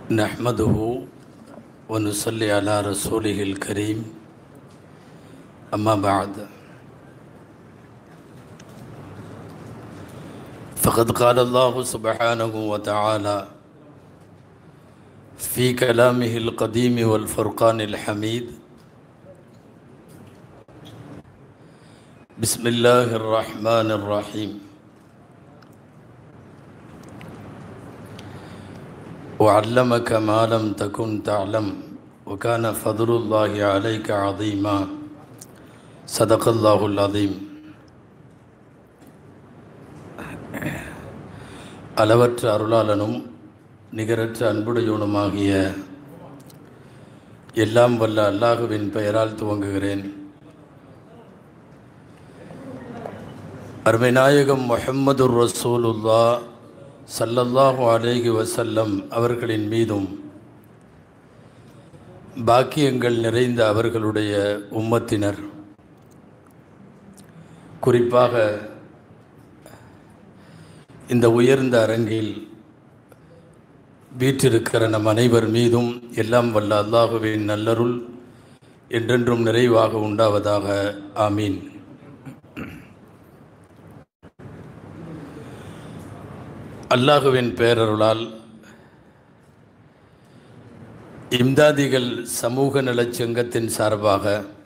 نحمده ونصلي على رسوله الكريم أما بعد فقد قال الله سبحانه وتعالى في كلامه القديم والفرقان الحميد بسم الله الرحمن الرحيم وعلمك ما لم تكن تعلم وكان فضل الله عليك عظيما صدق الله العظيم அளவற்ற அருளாளனும் நிகரற்ற அன்புடையவனுமாகிய எல்லாம் வல்ல அல்லாஹுவின் பெயரால் துவங்குகிறேன் அருமைநாயகம் முஹம்மது ரசூலுல்லா சல்லல்லாஹு அலைஹி வசல்லம் அவர்களின் மீதும் பாக்கியங்கள் நிறைந்த அவர்களுடைய உம்மத்தினர் குறிப்பாக இந்த உயர்ந்த அரங்கில் வீற்றிருக்கிற நம் அனைவர் மீதும் எல்லாம் வல்ல அல்லாஹுவின் நல்லருள் என்றென்றும் நிறைவாக உண்டாவதாக ஆமீன் அல்லாஹுவின் பேரருளால் இம்தாதிகள் சமூக நலச் சங்கத்தின் சார்பாக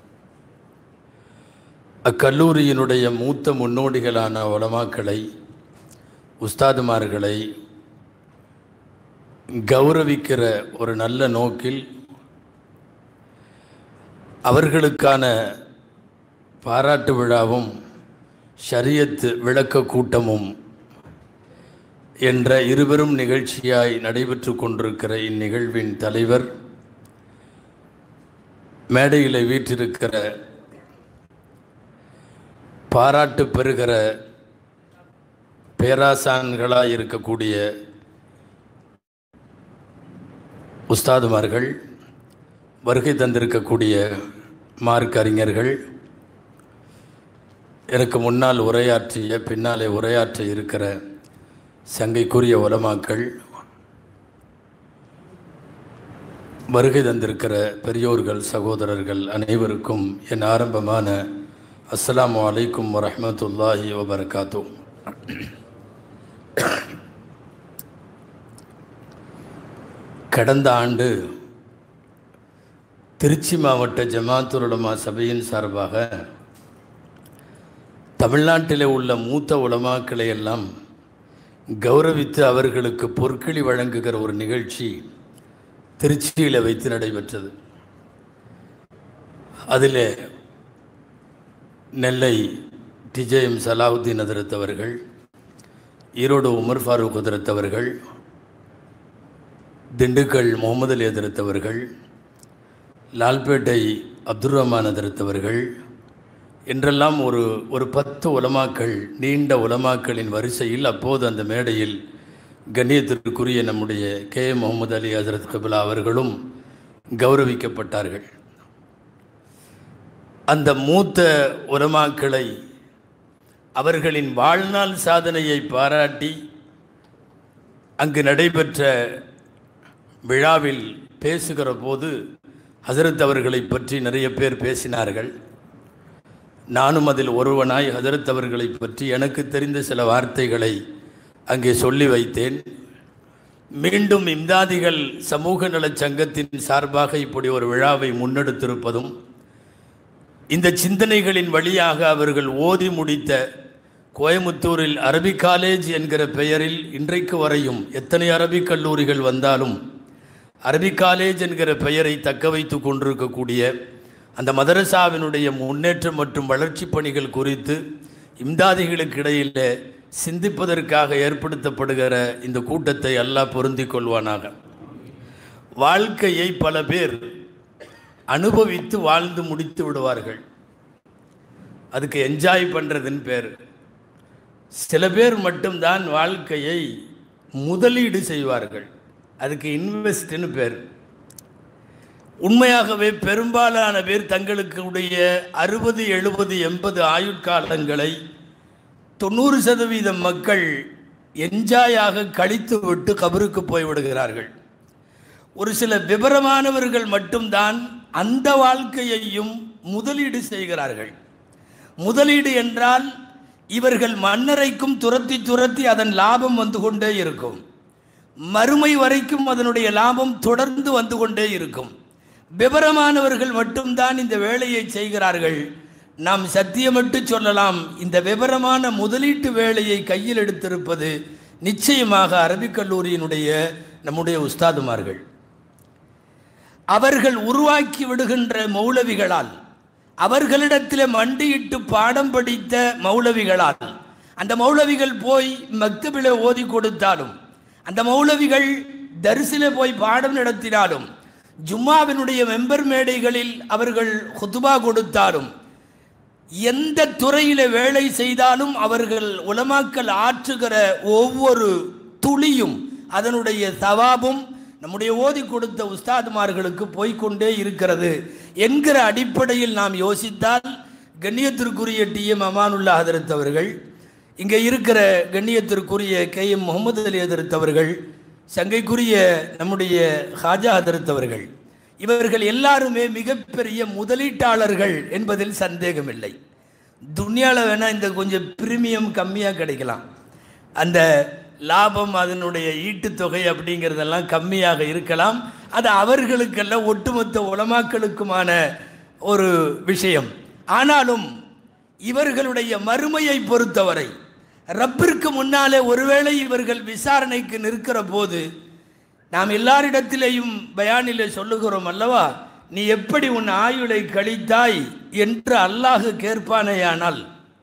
அக்கல்லூரியினுடைய மூத்த முன்னோடிகளான உலமாக்களை உஸ்தாதுமார்களை கௌரவிக்கிற ஒரு நல்ல நோக்கில் அவர்களுக்கான பாராட்டு விழாவும் ஷரியத் விளக்க கூட்டமும் என்ற இருவரும் நிகழ்ச்சியாய் நடைபெற்று கொண்டிருக்கிற இந்நிகழ்வின் தலைவர் மேடையில் வீற்றிருக்கிற பாராட்டு பெறுகிற பேராசான்களாக இருக்கக்கூடிய உஸ்தாதுமார்கள் வருகை தந்திருக்கக்கூடிய மார்க் அறிஞர்கள் எனக்கு முன்னால் உரையாற்றிய பின்னாலே உரையாற்ற இருக்கிற சங்கைக்குரிய உலமாக்கள் வருகை தந்திருக்கிற பெரியோர்கள் சகோதரர்கள் அனைவருக்கும் என் ஆரம்பமான அஸ்ஸலாமு அலைக்கும் வரஹமத்துல்லாஹி வபரகாத்தூ கடந்த ஆண்டு திருச்சி மாவட்ட ஜமாத்துல் உலமா சபையின் சார்பாக தமிழ்நாட்டில் உள்ள மூத்த உலமாக்களை எல்லாம் கௌரவித்து அவர்களுக்கு பொற்களி வழங்குகிற ஒரு நிகழ்ச்சி திருச்சியில் வைத்து நடைபெற்றது அதில் நெல்லை டிஜேஎம் சலாவுத்தீன் அதிரத் அவர்கள் ஈரோடு உமர் ஃபாரூக் அதிரத் அவர்கள் திண்டுக்கல் முகமது அலி அதிரத் அவர்கள் லால்பேட்டை அப்துல் ரஹ்மான் அதிரத் அவர்கள் என்றெல்லாம் ஒரு ஒரு பத்து உலமாக்கள் நீண்ட உலமாக்களின் வரிசையில் அப்போது அந்த மேடையில் கண்ணியத்திற்குரிய நம்முடைய கே முகமது அலி ஹசரத் கபிலா அவர்களும் கௌரவிக்கப்பட்டார்கள் அந்த மூத்த உலமாக்களை அவர்களின் வாழ்நாள் சாதனையை பாராட்டி அங்கு நடைபெற்ற விழாவில் பேசுகிற போது ஹசரத் அவர்களை பற்றி நிறைய பேர் பேசினார்கள் நானும் அதில் ஒருவனாய் ஹசரத் அவர்களை பற்றி எனக்கு தெரிந்த சில வார்த்தைகளை அங்கே சொல்லி வைத்தேன் மீண்டும் இம்தாதிகள் சமூக நலச் சங்கத்தின் சார்பாக இப்படி ஒரு விழாவை முன்னெடுத்திருப்பதும் இந்த சிந்தனைகளின் வழியாக அவர்கள் ஓதி முடித்த கோயமுத்தூரில் அரபிக் காலேஜ் என்கிற பெயரில் இன்றைக்கு வரையும் எத்தனை அரபிக் கல்லூரிகள் வந்தாலும் அரபிக் காலேஜ் என்கிற பெயரை தக்க வைத்து கொண்டிருக்கக்கூடிய அந்த மதரசாவினுடைய முன்னேற்றம் மற்றும் வளர்ச்சி பணிகள் குறித்து இம்தாதிகளுக்கு இடையில் சிந்திப்பதற்காக ஏற்படுத்தப்படுகிற இந்த கூட்டத்தை எல்லாம் பொருந்தி கொள்வானாக வாழ்க்கையை பல பேர் அனுபவித்து வாழ்ந்து முடித்து விடுவார்கள் அதுக்கு என்ஜாய் பண்ணுறதுன்னு பேர் சில பேர் மட்டும்தான் வாழ்க்கையை முதலீடு செய்வார்கள் அதுக்கு இன்வெஸ்ட்னு பேர் உண்மையாகவே பெரும்பாலான பேர் தங்களுக்குடைய அறுபது எழுபது எண்பது ஆயுட்காலங்களை தொண்ணூறு சதவீதம் மக்கள் என்ஜாயாக கழித்து விட்டு கபருக்கு போய் விடுகிறார்கள் ஒரு சில விவரமானவர்கள் மட்டும்தான் அந்த வாழ்க்கையையும் முதலீடு செய்கிறார்கள் முதலீடு என்றால் இவர்கள் மன்னரைக்கும் துரத்தி துரத்தி அதன் லாபம் வந்து கொண்டே இருக்கும் மறுமை வரைக்கும் அதனுடைய லாபம் தொடர்ந்து வந்து கொண்டே இருக்கும் விவரமானவர்கள் மட்டும்தான் இந்த வேலையை செய்கிறார்கள் நாம் சத்தியமிட்டு சொல்லலாம் இந்த விவரமான முதலீட்டு வேலையை கையில் எடுத்திருப்பது நிச்சயமாக அரபிக் கல்லூரியினுடைய நம்முடைய உஸ்தாதுமார்கள் அவர்கள் உருவாக்கி விடுகின்ற மௌலவிகளால் அவர்களிடத்தில் மண்டியிட்டு பாடம் படித்த மௌலவிகளால் அந்த மௌலவிகள் போய் மக்தபில ஓதி கொடுத்தாலும் அந்த மௌலவிகள் தரிசில போய் பாடம் நடத்தினாலும் ஜும்மாவினுடைய மெம்பர் மேடைகளில் அவர்கள் ஹுதுபா கொடுத்தாலும் எந்த துறையில வேலை செய்தாலும் அவர்கள் உலமாக்கல் ஆற்றுகிற ஒவ்வொரு துளியும் அதனுடைய சவாபும் நம்முடைய ஓதி கொடுத்த உஸ்தாதுமார்களுக்கு போய்க்கொண்டே இருக்கிறது என்கிற அடிப்படையில் நாம் யோசித்தால் கண்ணியத்திற்குரிய டி எம் அமானுல்லா ஹதரத் அவர்கள் இங்கே இருக்கிற கண்ணியத்திற்குரிய கே எம் முகமது அலி ஹதரத் அவர்கள் சங்கைக்குரிய நம்முடைய ஹாஜா ஹதரத் அவர்கள் இவர்கள் எல்லாருமே மிகப்பெரிய முதலீட்டாளர்கள் என்பதில் சந்தேகமில்லை துனியாவில் வேணால் இந்த கொஞ்சம் பிரீமியம் கம்மியாக கிடைக்கலாம் அந்த லாபம் அதனுடைய ஈட்டுத்தொகை அப்படிங்கிறதெல்லாம் கம்மியாக இருக்கலாம் அது அவர்களுக்கல்ல ஒட்டுமொத்த உலமாக்களுக்குமான ஒரு விஷயம் ஆனாலும் இவர்களுடைய மறுமையை பொறுத்தவரை ரப்பிற்கு முன்னாலே ஒருவேளை இவர்கள் விசாரணைக்கு நிற்கிற போது நாம் எல்லாரிடத்திலேயும் பயானிலே சொல்லுகிறோம் அல்லவா நீ எப்படி உன் ஆயுளை கழித்தாய் என்று அல்லாஹ் கேட்பானேயானால்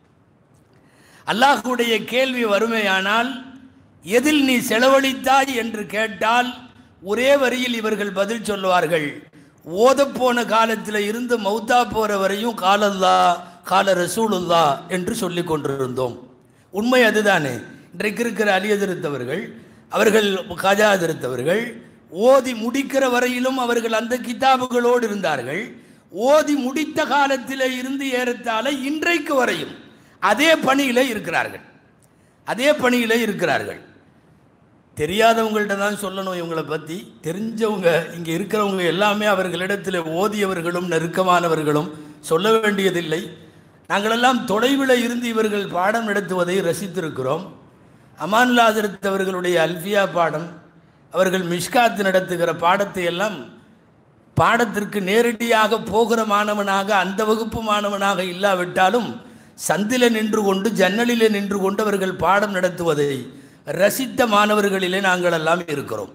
அல்லாஹுடைய கேள்வி வறுமையானால் எதில் நீ செலவழித்தாய் என்று கேட்டால் ஒரே வரியில் இவர்கள் பதில் சொல்லுவார்கள் ஓதப்போன காலத்தில் இருந்து மௌத்தா போற வரையும் காலல்லா கால ரசூலுல்லா என்று சொல்லி கொண்டிருந்தோம் உண்மை அதுதானே இன்றைக்கு இருக்கிற அலியதிருத்தவர்கள் அவர்கள் காஜா அதிருத்தவர்கள் ஓதி முடிக்கிற வரையிலும் அவர்கள் அந்த கிதாபுகளோடு இருந்தார்கள் ஓதி முடித்த காலத்தில் இருந்து ஏறத்தாழ இன்றைக்கு வரையும் அதே பணியில இருக்கிறார்கள் அதே பணியில இருக்கிறார்கள் தெரியாதவங்கள்ட்ட தான் சொல்லணும் இவங்களை பற்றி தெரிஞ்சவங்க இங்கே இருக்கிறவங்க எல்லாமே அவர்களிடத்தில் ஓதியவர்களும் நெருக்கமானவர்களும் சொல்ல வேண்டியதில்லை நாங்களெல்லாம் தொலைவில் இருந்து இவர்கள் பாடம் நடத்துவதை ரசித்திருக்கிறோம் அமான்லாதிரத் அவர்களுடைய அல்ஃபியா பாடம் அவர்கள் மிஷ்காத் நடத்துகிற பாடத்தை எல்லாம் பாடத்திற்கு நேரடியாக போகிற மாணவனாக அந்த வகுப்பு மாணவனாக இல்லாவிட்டாலும் சந்தில நின்று கொண்டு ஜன்னலிலே நின்று கொண்டு அவர்கள் பாடம் நடத்துவதை ரசித்த மாணவர்களிலே நாங்கள் எல்லாம் இருக்கிறோம்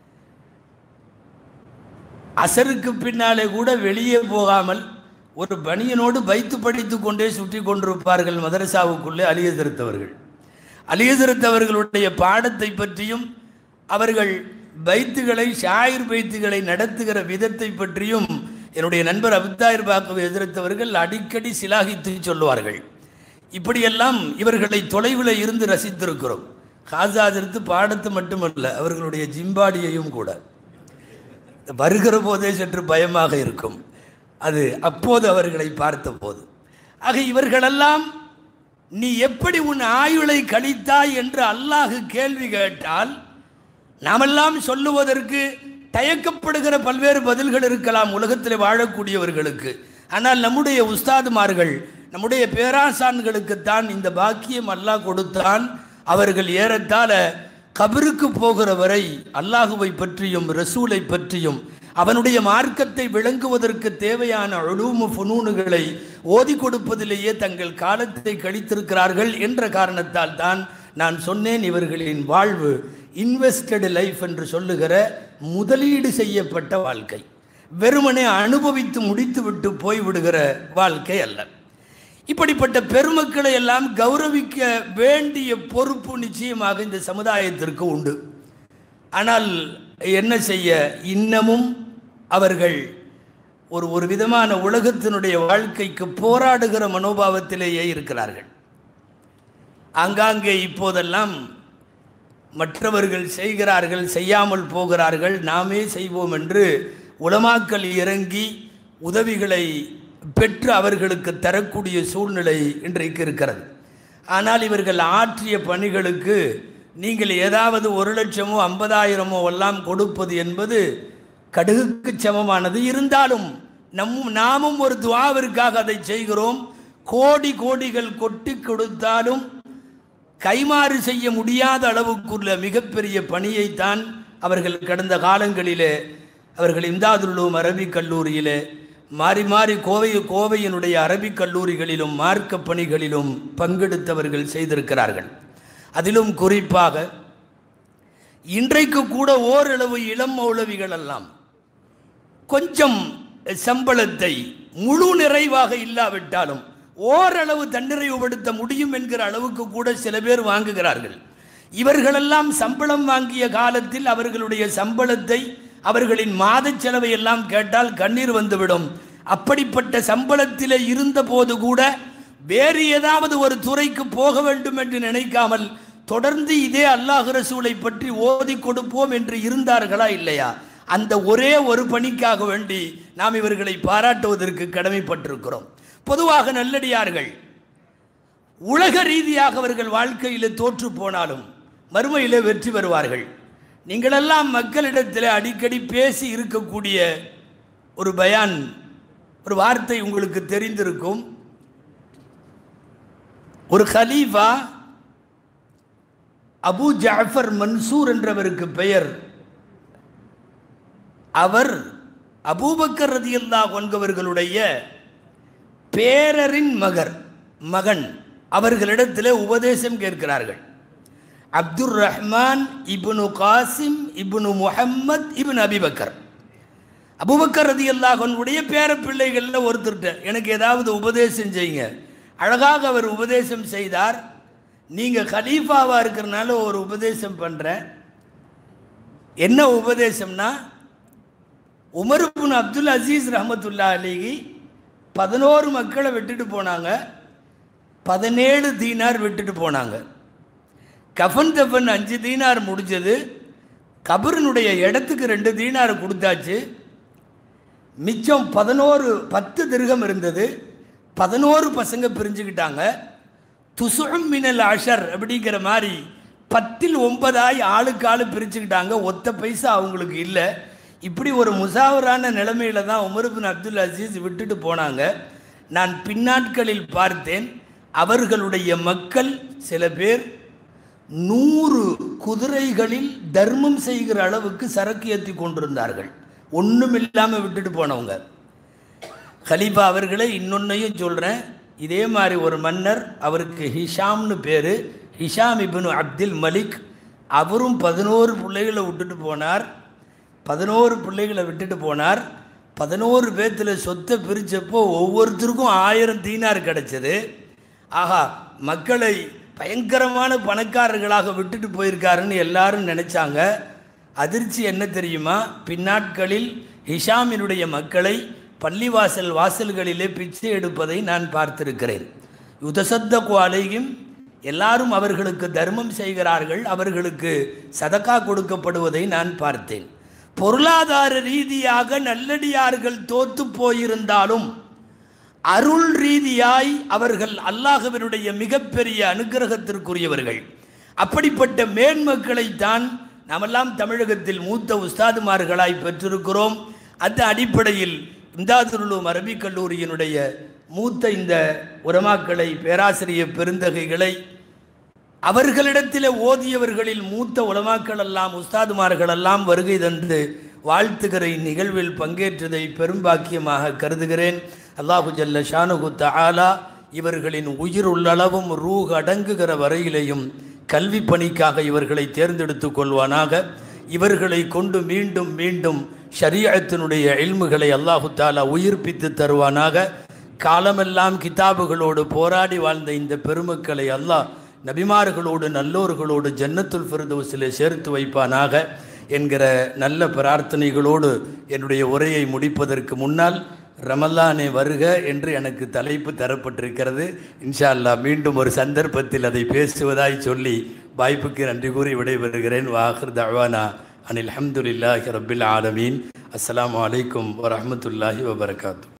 அசருக்கு பின்னாலே கூட வெளியே போகாமல் ஒரு பனியனோடு வைத்து படித்து கொண்டே சுற்றி கொண்டிருப்பார்கள் மதரசாவுக்குள்ளே அலியதிருத்தவர்கள் அலியதிருத்தவர்களுடைய பாடத்தை பற்றியும் அவர்கள் பைத்துகளை ஷாயிர் பைத்துகளை நடத்துகிற விதத்தை பற்றியும் என்னுடைய நண்பர் அப்தாயிர் பாக்கு எதிர்த்தவர்கள் அடிக்கடி சிலாகித்து சொல்லுவார்கள் இப்படியெல்லாம் இவர்களை தொலைவில் இருந்து ரசித்திருக்கிறோம் ஹாசாதிர்த்து பாடத்து மட்டுமல்ல அவர்களுடைய ஜிம்பாடியையும் கூட வருகிற போதே சற்று பயமாக இருக்கும் அது அப்போது அவர்களை பார்த்த போது ஆக இவர்களெல்லாம் நீ எப்படி உன் ஆயுளை கழித்தாய் என்று அல்லாஹ் கேள்வி கேட்டால் நாமெல்லாம் சொல்லுவதற்கு தயக்கப்படுகிற பல்வேறு பதில்கள் இருக்கலாம் உலகத்தில் வாழக்கூடியவர்களுக்கு ஆனால் நம்முடைய உஸ்தாதுமார்கள் நம்முடைய பேராசான்களுக்குத்தான் இந்த பாக்கியம் அல்லாஹ் கொடுத்தான் அவர்கள் ஏறத்தாழ கபருக்கு போகிற வரை அல்லாஹுவை பற்றியும் ரசூலை பற்றியும் அவனுடைய மார்க்கத்தை விளங்குவதற்கு தேவையான அழுமு புனூனுகளை ஓதி கொடுப்பதிலேயே தங்கள் காலத்தை கழித்திருக்கிறார்கள் என்ற காரணத்தால் தான் நான் சொன்னேன் இவர்களின் வாழ்வு இன்வெஸ்டட் லைஃப் என்று சொல்லுகிற முதலீடு செய்யப்பட்ட வாழ்க்கை வெறுமனே அனுபவித்து முடித்துவிட்டு போய்விடுகிற வாழ்க்கை அல்ல இப்படிப்பட்ட பெருமக்களை எல்லாம் கௌரவிக்க வேண்டிய பொறுப்பு நிச்சயமாக இந்த சமுதாயத்திற்கு உண்டு ஆனால் என்ன செய்ய இன்னமும் அவர்கள் ஒரு ஒரு விதமான உலகத்தினுடைய வாழ்க்கைக்கு போராடுகிற மனோபாவத்திலேயே இருக்கிறார்கள் ஆங்காங்கே இப்போதெல்லாம் மற்றவர்கள் செய்கிறார்கள் செய்யாமல் போகிறார்கள் நாமே செய்வோம் என்று உலமாக்கல் இறங்கி உதவிகளை பெற்று அவர்களுக்கு தரக்கூடிய சூழ்நிலை இன்றைக்கு இருக்கிறது ஆனால் இவர்கள் ஆற்றிய பணிகளுக்கு நீங்கள் ஏதாவது ஒரு லட்சமோ ஐம்பதாயிரமோ எல்லாம் கொடுப்பது என்பது கடுகுக்கு சமமானது இருந்தாலும் நம் நாமும் ஒரு துவாவிற்காக அதை செய்கிறோம் கோடி கோடிகள் கொட்டி கொடுத்தாலும் கைமாறு செய்ய முடியாத அளவுக்குள்ள மிகப்பெரிய பணியைத்தான் அவர்கள் கடந்த காலங்களிலே அவர்கள் இம்தாதுல்லும் அரபிக் கல்லூரியிலே மாறி மாறி கோவை கோவையினுடைய அரபிக் கல்லூரிகளிலும் மார்க்க பணிகளிலும் பங்கெடுத்தவர்கள் செய்திருக்கிறார்கள் அதிலும் குறிப்பாக இன்றைக்கு கூட ஓரளவு இளம் மௌலவிகள் எல்லாம் கொஞ்சம் சம்பளத்தை முழு நிறைவாக இல்லாவிட்டாலும் ஓரளவு தன்னிறைவுபடுத்த முடியும் என்கிற அளவுக்கு கூட சில பேர் வாங்குகிறார்கள் இவர்களெல்லாம் சம்பளம் வாங்கிய காலத்தில் அவர்களுடைய சம்பளத்தை அவர்களின் மாத செலவை எல்லாம் கேட்டால் கண்ணீர் வந்துவிடும் அப்படிப்பட்ட சம்பளத்திலே இருந்த போது கூட வேறு ஏதாவது ஒரு துறைக்கு போக வேண்டும் என்று நினைக்காமல் தொடர்ந்து இதே அல்லாஹ் ரசூலை பற்றி ஓதி கொடுப்போம் என்று இருந்தார்களா இல்லையா அந்த ஒரே ஒரு பணிக்காக வேண்டி நாம் இவர்களை பாராட்டுவதற்கு கடமைப்பட்டிருக்கிறோம் பொதுவாக நல்லடியார்கள் உலக ரீதியாக அவர்கள் வாழ்க்கையில் தோற்று போனாலும் மறுமையிலே வெற்றி பெறுவார்கள் நீங்களெல்லாம் மக்களிடத்தில் அடிக்கடி பேசி இருக்கக்கூடிய ஒரு பயான் ஒரு வார்த்தை உங்களுக்கு தெரிந்திருக்கும் ஒரு கலீஃபா அபு ஜாஃபர் மன்சூர் என்றவருக்கு பெயர் அவர் அபூபக்கர் ரதியல்லா கொன்கவர்களுடைய பேரரின் மகர் மகன் அவர்களிடத்தில் உபதேசம் கேட்கிறார்கள் அப்துர் ரஹ்மான் இப்னு காசிம் இப்னு முஹம்மத் இப்னு அபிபக்கர் அபுபக்கர் ரதி அல்லாஹனுடைய பேர பிள்ளைகளில் ஒருத்தர்கிட்ட எனக்கு ஏதாவது உபதேசம் செய்யுங்க அழகாக அவர் உபதேசம் செய்தார் நீங்கள் கலீஃபாவாக இருக்கிறனால ஒரு உபதேசம் பண்ணுறேன் என்ன உபதேசம்னா உமர் இப்னு அப்துல் அசீஸ் ரஹமத்துல்லா அலிகி பதினோரு மக்களை விட்டுட்டு போனாங்க பதினேழு தீனார் விட்டுட்டு போனாங்க கஃபன் தஃபன் அஞ்சு தீனார் முடிஞ்சது கபரினுடைய இடத்துக்கு ரெண்டு தீனார் கொடுத்தாச்சு மிச்சம் பதினோரு பத்து திருகம் இருந்தது பதினோரு பசங்க பிரிஞ்சுக்கிட்டாங்க துசும் மினல் அஷர் அப்படிங்கிற மாதிரி பத்தில் ஒன்பதாய் ஆளுக்கு ஆளு பிரிச்சுக்கிட்டாங்க ஒத்த பைசா அவங்களுக்கு இல்லை இப்படி ஒரு முசாவரான நிலைமையில தான் உமர் பின் அப்துல் அசீஸ் விட்டுட்டு போனாங்க நான் பின்னாட்களில் பார்த்தேன் அவர்களுடைய மக்கள் சில பேர் நூறு குதிரைகளில் தர்மம் செய்கிற அளவுக்கு சரக்கு ஏற்றி கொண்டிருந்தார்கள் ஒன்றும் இல்லாமல் விட்டுட்டு போனவங்க கலீஃபா அவர்களே இன்னொன்னையும் சொல்கிறேன் இதே மாதிரி ஒரு மன்னர் அவருக்கு ஹிஷாம்னு பேர் ஹிஷாம் இப்னு அப்துல் மலிக் அவரும் பதினோரு பிள்ளைகளை விட்டுட்டு போனார் பதினோரு பிள்ளைகளை விட்டுட்டு போனார் பதினோரு பேத்தில் சொத்தை பிரித்தப்போ ஒவ்வொருத்தருக்கும் ஆயிரம் தீனார் கிடச்சது ஆஹா மக்களை பயங்கரமான பணக்காரர்களாக விட்டுட்டு போயிருக்காருன்னு எல்லாரும் நினச்சாங்க அதிர்ச்சி என்ன தெரியுமா பின்னாட்களில் ஹிஷாமினுடைய மக்களை பள்ளிவாசல் வாசல்களிலே பிச்சை எடுப்பதை நான் பார்த்திருக்கிறேன் யுதசத்த குவாலையும் எல்லாரும் அவர்களுக்கு தர்மம் செய்கிறார்கள் அவர்களுக்கு சதக்கா கொடுக்கப்படுவதை நான் பார்த்தேன் பொருளாதார ரீதியாக நல்லடியார்கள் தோத்து போயிருந்தாலும் அருள் ரீதியாய் அவர்கள் அல்லாஹுவினுடைய மிகப்பெரிய அனுகிரகத்திற்குரியவர்கள் அப்படிப்பட்ட மேன்மக்களைத்தான் நாமெல்லாம் தமிழகத்தில் மூத்த உஸ்தாதுமார்களாய் பெற்றிருக்கிறோம் அந்த அடிப்படையில் இந்தாதுருளும் அரபிக் கல்லூரியினுடைய மூத்த இந்த உரமாக்களை பேராசிரியர் பெருந்தகைகளை அவர்களிடத்தில் ஓதியவர்களில் மூத்த உலமாக்கள் எல்லாம் உஸ்தாதுமார்கள் எல்லாம் வருகை தந்து வாழ்த்துகிற இந்நிகழ்வில் பங்கேற்றதை பெரும்பாக்கியமாக கருதுகிறேன் அல்லாஹு ஜல்ல ஷானுகு தஆலா இவர்களின் உயிர் உள்ளளவும் ரூஹ் அடங்குகிற வரையிலேயும் கல்வி பணிக்காக இவர்களை தேர்ந்தெடுத்துக் கொள்வானாக இவர்களை கொண்டு மீண்டும் மீண்டும் ஷரியத்தினுடைய இல்முகளை அல்லாஹு தாலா உயிர்ப்பித்து தருவானாக காலமெல்லாம் கிதாபுகளோடு போராடி வாழ்ந்த இந்த பெருமக்களை அல்லாஹ் நபிமார்களோடு நல்லோர்களோடு ஜன்னத்துல் ஃபிர்தௌஸிலே சேர்த்து வைப்பானாக என்கிற நல்ல பிரார்த்தனைகளோடு என்னுடைய உரையை முடிப்பதற்கு முன்னால் ரமல்லானே வருக என்று எனக்கு தலைப்பு தரப்பட்டிருக்கிறது இன்ஷா அல்லாஹ் மீண்டும் ஒரு சந்தர்ப்பத்தில் அதை பேசுவதாய் சொல்லி வாய்ப்புக்கு நன்றி கூறி விடைபெறுகிறேன் வாஹர் தவானா அனில் அஹமதுல்லாஹி ரபில் ஆலமீன் அஸ்ஸலாமு அலைக்கும் வரஹ்மத்துல்லாஹி வபரகாத்து